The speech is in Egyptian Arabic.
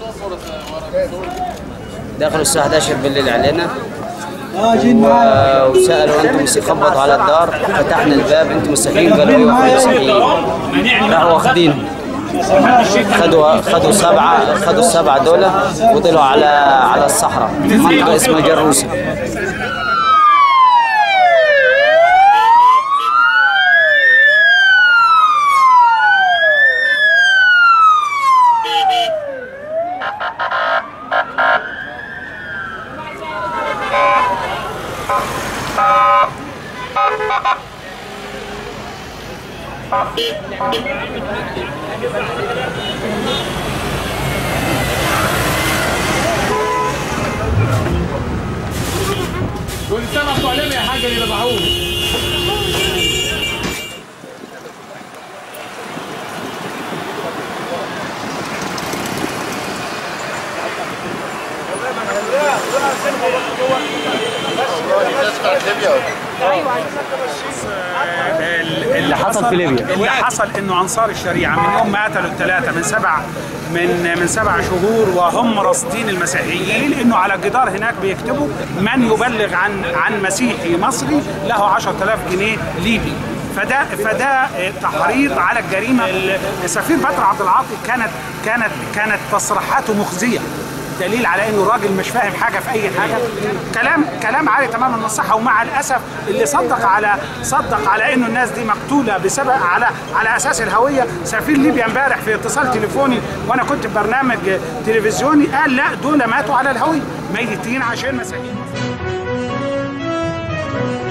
دخلوا الساعة 11 بالليل علينا و- وسألوا انتم مس- خبطوا على الدار فتحنا الباب انتم مسيحيين قالوا ايوه احنا مسيحيين راحوا واخدينهم خدوا خدوا سبعة خدوا السبعة دول وطلعوا على على الصحراء منطقة اسمها جروسة كل سنه وانتم علينا يا حاج اللي ذبحوه اللي حصل في ليبيا. اللي حصل انه انصار الشريعه من يوم ما قتلوا الثلاثه من سبع من من سبع شهور وهم راصدين المسيحيين انه على الجدار هناك بيكتبوا من يبلغ عن عن مسيحي مصري له 10000 جنيه ليبي فده فده تحريض على الجريمه السفير بدر عبد العاطي كانت كانت كانت تصريحاته مخزيه دليل على انه الراجل مش فاهم حاجه في اي حاجه كلام كلام عالي تماما من الصحه ومع الاسف اللي صدق على صدق على انه الناس دي مقتوله بسبب على على اساس الهويه سفير ليبيا امبارح في اتصال تليفوني وانا كنت في برنامج تلفزيوني قال لا دول ماتوا على الهويه ميتين عشان مساكين